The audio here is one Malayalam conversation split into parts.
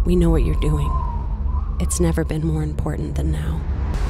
We know what you're doing. It's never been more important than now.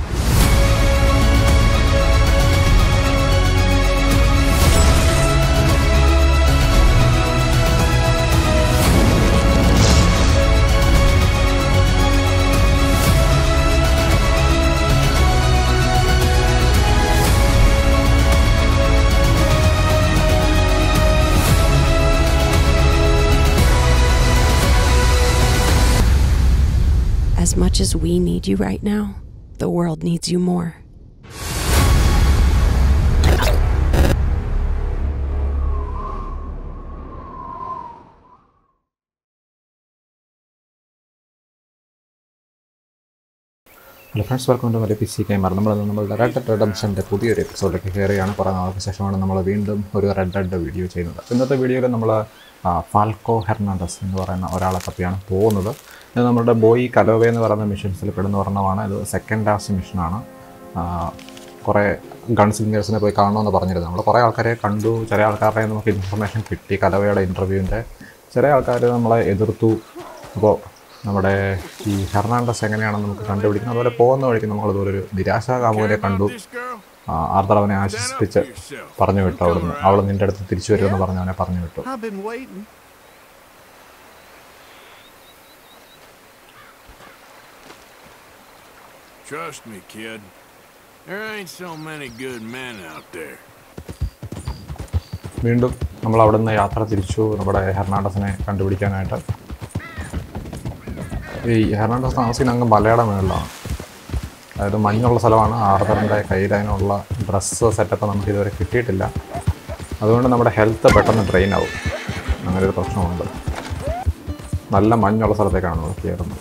As much as we need you right now, the world needs you more. Hello friends welcome to മറ്റേ പി സി ഗെയിമർ നമ്മൾ നമ്മളുടെ റെഡ് ഡെഡ് റെഡംഷൻ്റെ പുതിയൊരു എപ്പിസോഡിലേക്ക് കയറിയാണ് കുറേ നാൾക്ക് ശേഷമാണ് നമ്മൾ വീണ്ടും ഒരു റെഡ് ഡെഡ് വീഡിയോ ചെയ്യുന്നത് ഇന്നത്തെ വീഡിയോയിൽ നമ്മൾ ഫാൽക്കോ ഹെർണാണ്ടസ് എന്ന് പറയുന്ന ഒരാളെ തപ്പിയാണ് പോകുന്നത് ഇത് നമ്മുടെ ബോയി കലോവെ എന്ന് പറയുന്ന മിഷൻസിൽ പെടുന്ന ഒരെണ്ണമാണ് ഇത് സെക്കൻഡ് ലാസ്റ്റ് മിഷനാണ് കുറേ ഗൺ സിംഗേഴ്സിനെ പോയി കാണണമെന്ന് പറഞ്ഞിരുന്നു നമ്മൾ കുറേ ആൾക്കാരെ കണ്ടു ചില ആൾക്കാരുടെ നമുക്ക് ഇൻഫർമേഷൻ കിട്ടി കലവയുടെ ഇൻ്റർവ്യൂവിൻ്റെ ചില ആൾക്കാർ നമ്മളെ എതിർത്തു അപ്പോൾ നമ്മുടെ ഈ ഹെർണാണ്ടസ് എങ്ങനെയാണെന്ന് നമുക്ക് കണ്ടുപിടിക്കണം അതുപോലെ പോകുന്ന വഴിക്ക് നമ്മൾ അതുപോലെ ഒരു നിരാശാകാമുകനെ കണ്ടു ആ, ആർത്തർ അവനെ ആശ്വസിപ്പിച്ച് പറഞ്ഞു വിട്ടു അവിടുന്ന് അവൾ നിൻ്റെ അടുത്ത് തിരിച്ചു വരുമെന്ന് പറഞ്ഞ് അവനെ പറഞ്ഞു വിട്ടു I've been waiting. Trust me, kid. There ain't so many good men out there. വീണ്ടും നമ്മൾ അവിടുന്ന് യാത്ര തിരിച്ചു നമ്മുടെ ഹെർണാണ്ടസിനെ കണ്ടുപിടിക്കാനായിട്ട് ഈ ഹെർണാണ്ടസ് താമസിക്കുന്ന അങ്ങ് മലയുടെ മുകളിലാണ് അതായത് മഞ്ഞുള്ള സ്ഥലമാണ് ആർദറിൻ്റെ കയ്യിൽ അതിനുള്ള ഡ്രസ്സ് സെറ്റപ്പ് നമുക്ക് ഇതുവരെ കിട്ടിയിട്ടില്ല അതുകൊണ്ട് നമ്മുടെ ഹെൽത്ത് പെട്ടെന്ന് ഡ്രെയിൻ ആവും അങ്ങനെ ഒരു പ്രശ്നമുണ്ട് നല്ല മഞ്ഞുള്ള സ്ഥലത്തേക്കാണ് നമ്മൾ കയറുന്നത്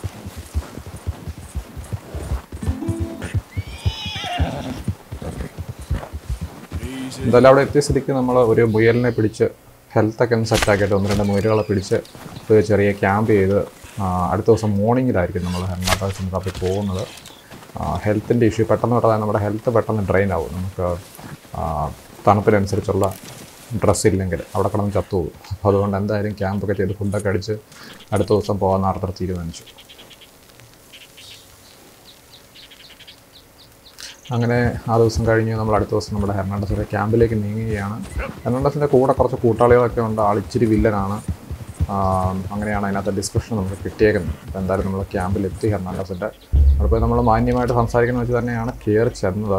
Easy. എന്തായാലും അവിടെ എത്തിയ സ്ഥിതിക്ക് നമ്മൾ ഒരു മുയലിനെ പിടിച്ച് ഹെൽത്തൊക്കെ ഒന്ന് സെറ്റാക്കിയിട്ട് ഒന്ന് രണ്ട് മുയലുകളെ പിടിച്ച് ഒരു ചെറിയ ക്യാമ്പ് ചെയ്ത് ആ, അടുത്ത ദിവസം മോർണിംഗിലായിരിക്കും നമ്മൾ ഹെർണാട്ടക് തപ്പി പോകുന്നത് ഹെൽത്തിൻ്റെ ഇഷ്യൂ പെട്ടെന്ന് പെട്ടെന്ന് നമ്മുടെ ഹെൽത്ത് പെട്ടെന്ന് ഡ്രെയിൻ ആവും നമുക്ക് ആ, തണുപ്പിനനുസരിച്ചുള്ള ഡ്രസ്സ് ഇല്ലെങ്കിൽ അവിടെ കിടന്ന് ചത്തുപോകും അപ്പോൾ അതുകൊണ്ട് എന്തായാലും ക്യാമ്പൊക്കെ ചെയ്ത് ഫുഡൊക്കെ അടിച്ച് അടുത്ത ദിവസം പോകാൻ ആർത്തർ തീരുമാനിച്ചു അങ്ങനെ ആ ദിവസം കഴിഞ്ഞ് നമ്മൾ അടുത്ത ദിവസം നമ്മുടെ ഹെർണാണ്ടസിൻ്റെ ക്യാമ്പിലേക്ക് നീങ്ങുകയാണ് ഹെർണാണ്ടസിൻ്റെ കൂടെ കുറച്ച് കൂട്ടാളികളൊക്കെ ഉണ്ട് ആൾ ഇച്ചിരി വില്ലനാണ് ആം, അങ്ങനെയാണ് അതിനകത്ത് ഡിസ്കഷൻ നമുക്ക് കിട്ടിയേക്കുന്നത് അപ്പോൾ എന്തായാലും നമ്മൾ ക്യാമ്പിലെത്തി ഹെർണാണ്ടസിൻ്റെ അവിടെ പോയി നമ്മൾ മാന്യമായിട്ട് സംസാരിക്കുന്ന വെച്ച് തന്നെയാണ് കയറി ചെന്നത്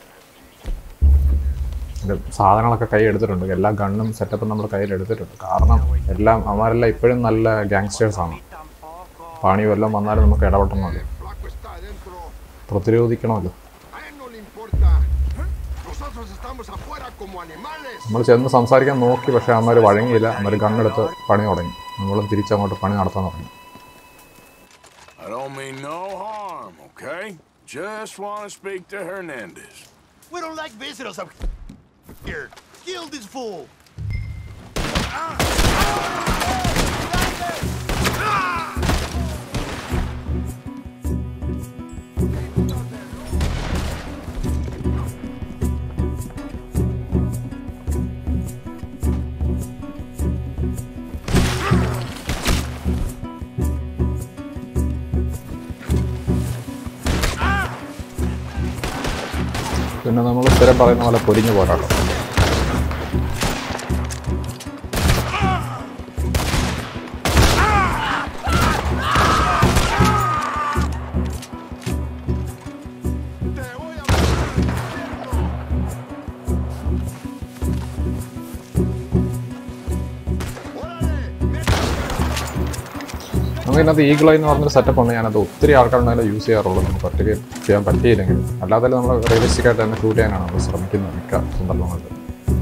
ഇത് സാധനങ്ങളൊക്കെ കൈ എടുത്തിട്ടുണ്ട് എല്ലാ ഗണ്ണും സെറ്റപ്പും നമ്മൾ കയ്യിൽ എടുത്തിട്ടുണ്ട് കാരണം എല്ലാം അവന്മാരെല്ലാം ഇപ്പോഴും നല്ല ഗാങ്സ്റ്റേഴ്സാണ് പണി വല്ലതും വന്നാലും നമുക്ക് ഇടപെട്ടണമല്ലോ Flaco está adentro. പ്രതിരോധിക്കണമല്ലോ A él no le importa. Nosotros estamos afuera como animales. നമ്മൾ ചെന്ന് സംസാരിക്കാൻ നോക്കി പക്ഷേ അമ്മമാർ വഴങ്ങിയില്ല അമ്മമാർ ഗണ്ണെടുത്ത് പണി തുടങ്ങി നമ്മളും തിരിച്ചങ്ങോട്ട് പണി നടത്താൻ തുടങ്ങി I don't mean no harm, okay? Just want to speak to Hernandez. We don't like visitors up here. Kill this fool. പിന്നെ നമ്മൾ സ്ഥിരം പറയുന്ന പോലെ പൊരിഞ്ഞു പോരാട്ടോ നമുക്ക് ഇതിനകത്ത് ഈഗിളൈ എന്ന് പറഞ്ഞൊരു സെറ്റപ്പ് ഉണ്ട് ഞാനത് ഒത്തിരി ആൾക്കാരുണ്ടെങ്കിലും യൂസ് ചെയ്യാറുള്ളൂ നമുക്ക് ഒറ്റയ്ക്ക് ചെയ്യാൻ പറ്റിയില്ലെങ്കിൽ അല്ലാതെ നമ്മൾ റിയലിസ്റ്റിക് ആയിട്ട് തന്നെ ഷൂട്ട് ചെയ്യാനാണ് നമ്മൾ ശ്രമിക്കുന്നത് മിക്ക സന്ദർഭങ്ങളിൽ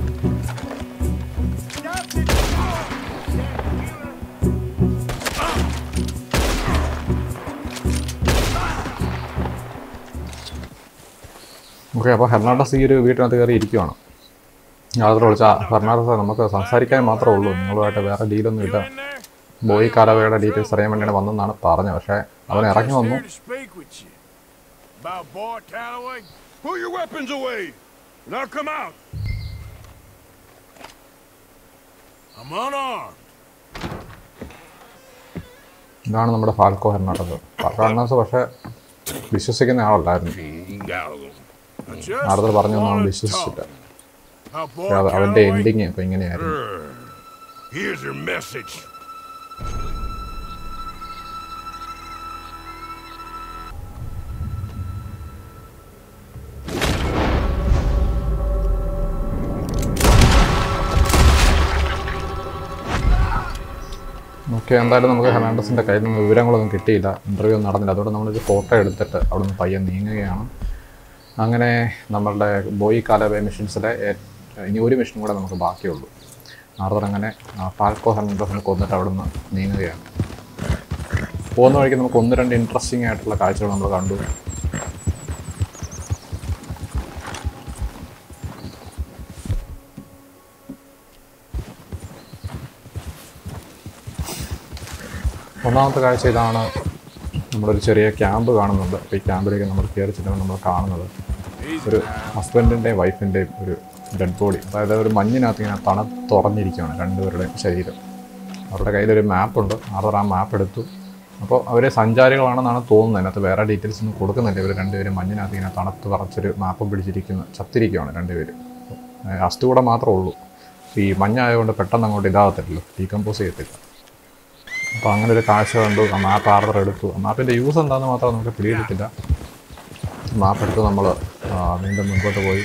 ഓക്കെ അപ്പോൾ ഹെർണാണ്ടസ് ഈ ഒരു വീട്ടിനകത്ത് കയറി ഇരിക്കുവാണ് യാത്ര വിളിച്ചാൽ ഹെർണാണ്ടസ് നമുക്ക് സംസാരിക്കാൻ മാത്രമേ ഉള്ളൂ നിങ്ങളുമായിട്ട് വേറെ ഡീലൊന്നും ഇല്ല In there? ബോയ് കാലവയുടെ ഡീറ്റെയിൽസ് അറിയാൻ വേണ്ടിയാണ് വന്നെന്നാണ് പറഞ്ഞത് പക്ഷേ അവൻ ഇറങ്ങി വന്നു Here to speak with you. About Boy Calloway? Pull your weapons away. And I'll come out. I'm unarmed. ഇതാണ് നമ്മുടെ ഫാൽക്കോ ഹെർണാണ്ടസ് ഫാൽക്കോ ഹെർണാണ്ടസ് പക്ഷേ വിശ്വസിക്കുന്ന ആളല്ലായിരുന്നു I just ആർദർ പറഞ്ഞൊന്നും അവൻ wanna വിശ്വസിച്ചില്ല talk. How boy അത് അവൻ്റെ Calloway? എൻഡിങ് ഇപ്പം ഇങ്ങനെയായിരുന്നു Here's your message. ഓക്കെ എന്തായാലും നമുക്ക് ഹെർണാണ്ടസിൻ്റെ കയ്യിൽ നിന്ന് വിവരങ്ങളൊന്നും കിട്ടിയില്ല ഇൻ്റർവ്യൂ ഒന്നും നടന്നില്ല അതുകൊണ്ട് നമ്മളൊരു ഫോട്ടോ എടുത്തിട്ട് അവിടെ നിന്ന് പയ്യെ നീങ്ങുകയാണ് അങ്ങനെ നമ്മളുടെ ബോയി കാലവേ മിഷൻസിലെ ഏ- ഇനി ഒരു മിഷൻ കൂടെ നമുക്ക് ബാക്കിയുള്ളൂ ആർദർ അങ്ങനെ ആ, ഫാൽക്കോ ഹെർണാണ്ടസിനെ കൊന്നിട്ട് അവിടെ നിന്ന് നീങ്ങുകയാണ് പോകുന്ന വഴിക്ക് നമുക്ക് ഒന്ന് രണ്ട് ഇൻട്രസ്റ്റിംഗ് ആയിട്ടുള്ള കാഴ്ചകൾ നമ്മൾ കണ്ടു ഒന്നാമത്തെ കാഴ്ച ഇതാണ് നമ്മളൊരു ചെറിയ ക്യാമ്പ് കാണുന്നുണ്ട് അപ്പോൾ ഈ ക്യാമ്പിലേക്ക് നമ്മൾ കയറി ചെല്ലുമ്പോൾ നമ്മൾ കാണുന്നത് ഒരു ഹസ്ബൻഡിൻ്റെയും വൈഫിൻ്റെയും ഒരു ഡെഡ് ബോഡി അതായത് ഒരു മഞ്ഞിനകത്ത് ഇങ്ങനെ തണുത്തുറഞ്ഞിരിക്കുകയാണ് രണ്ടുപേരുടെയും ശരീരം അവരുടെ കയ്യിലൊരു മാപ്പുണ്ട് അവർ ആ മാപ്പ് എടുത്തു അപ്പോൾ അവർ സഞ്ചാരികളാണെന്നാണ് തോന്നുന്നത് അതിനകത്ത് വേറെ ഡീറ്റെയിൽസ് ഒന്നും കൊടുക്കുന്നില്ല ഇവർ രണ്ടുപേരും മഞ്ഞിനകത്ത് ഇങ്ങനെ തണുത്ത് പറച്ചൊരു മാപ്പ് പിടിച്ചിരിക്കുന്ന ചത്തിരിക്കുകയാണ് രണ്ടുപേരും ഏഹ് അസ്ഥി കൂടെ മാത്രമേ ഉള്ളൂ ഈ മഞ്ഞായതുകൊണ്ട് പെട്ടെന്ന് അങ്ങോട്ട് ഇതാകത്തില്ലല്ലോ ഡീകമ്പോസ് ചെയ്യത്തില്ല അപ്പോൾ അങ്ങനെ ഒരു കാഴ്ച കണ്ടു ആ മാപ്പ് ആർഡർ എടുത്തു ആ മാപ്പിൻ്റെ യൂസ് എന്താണെന്ന് മാത്രം നമുക്ക് പിടിയിട്ടില്ല മാപ്പ് എടുത്ത് നമ്മൾ വീണ്ടും മുൻപോട്ട് പോയി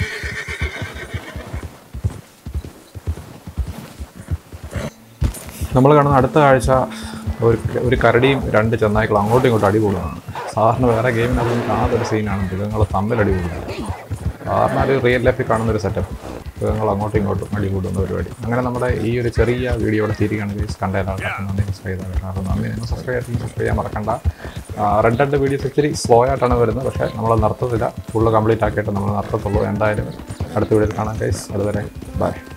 നമ്മൾ കാണുന്ന അടുത്ത കാഴ്ച ഒരു ഒരു കരടിയും രണ്ട് ചെന്നായ്ക്കളും അങ്ങോട്ടും ഇങ്ങോട്ടും അടി കൂടുകയാണ് സാധാരണ വേറെ ഗെയിമിനകത്തൊന്നും കാണാത്തൊരു സീനാണ് മൃഗങ്ങൾ തമ്മിൽ അടി കൂടുന്നത് സാധാരണ ഒരു റിയൽ ലൈഫിൽ കാണുന്ന ഒരു സെറ്റപ്പ് മൃഗങ്ങൾ അങ്ങോട്ടും ഇങ്ങോട്ടും അടി കൂടുന്ന പരിപാടി അങ്ങനെ നമ്മുടെ ഈ ഒരു ചെറിയ വീഡിയോയുടെ തിരികെയാണ് ഗൈസ് കണ്ട എല്ലാവർക്കും നന്ദി സബ്സ്ക്രൈബ് ചെയ്താൽ നന്ദി നിങ്ങൾ സബ്സ്ക്രൈബ് ചെയ്ത് സബ്സ്ക്രൈബ് ചെയ്യാൻ മറക്കണ്ട റെഡ് രണ്ട് വീഡിയോസ് ഇച്ചിരി സ്ലോ ആയിട്ടാണ് വരുന്നത് പക്ഷേ നമ്മൾ നിർത്തത്തില്ല ഫുള്ള് കംപ്ലീറ്റ് ആക്കിയിട്ട് നമ്മൾ നിർത്തത്തുള്ളൂ എന്തായാലും അടുത്ത വീഡിയോയിൽ കാണാം ഗൈസ് അതുവരെ ബൈ